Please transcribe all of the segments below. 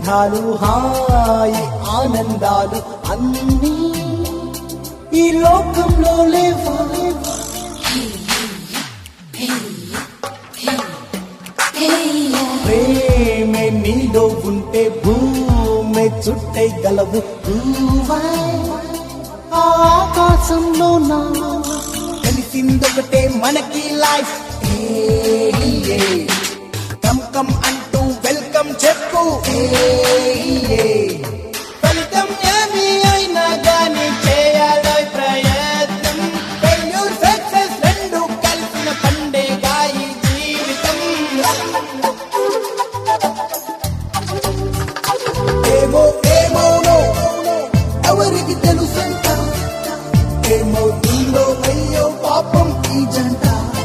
బంధాలు హాయి ఆనందాలు అన్నీ ఈ లోకంలో లేవా ప్రేమే నీలో ఉంటే భూమి చుట్టే గలవు నువ్వై. ఆ ఆకాశంలో నా కలిసిందొకటే మనకి లైఫ్ కమ్ కమ్ అంటూ వెల్కమ్ చెప్పు ఫలితం ఏమి అయినా గాని చేయాలో ప్రయత్నం ఫెయిల్యూర్ సక్సెస్ రెండు కలిసిన పండేగా ఈ జీవితం ఏమో ఏమోనో ఎవరికి తెలుసంట ఏమవుతుందో అయ్యో పాపం ఈ జంట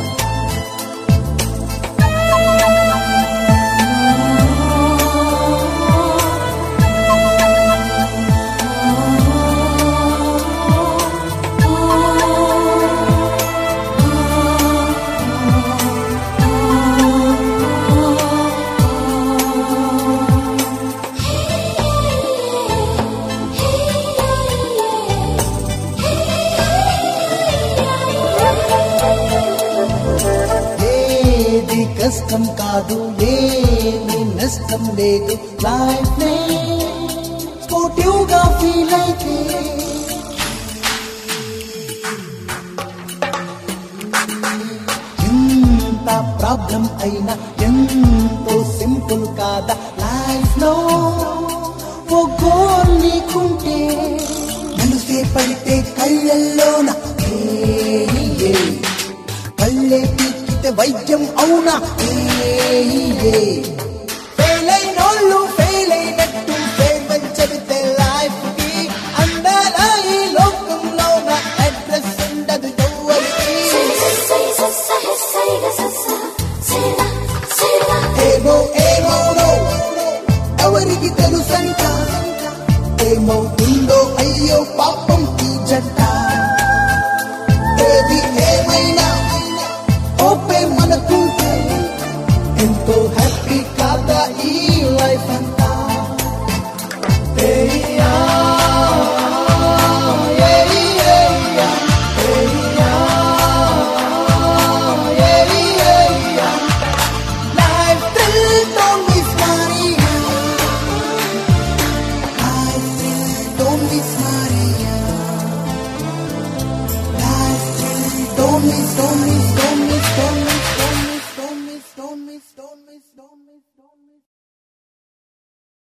ఏది కష్టం కాదు ఏది నష్టం లేదు లైఫ్ నే స్పోర్టివ్ గా ఫీల్ అయితే ఎంత ప్రాబ్లం అయినా ఎంతో సింపుల్ కాదా లైఫ్ లో ఓ గోల్ నీకుంటే మనసే పడితే కళ్ళల్లోన ఏ, ఏ. కళ్ళే పీకితే వైద్యం అవునా ఏ, ఏ.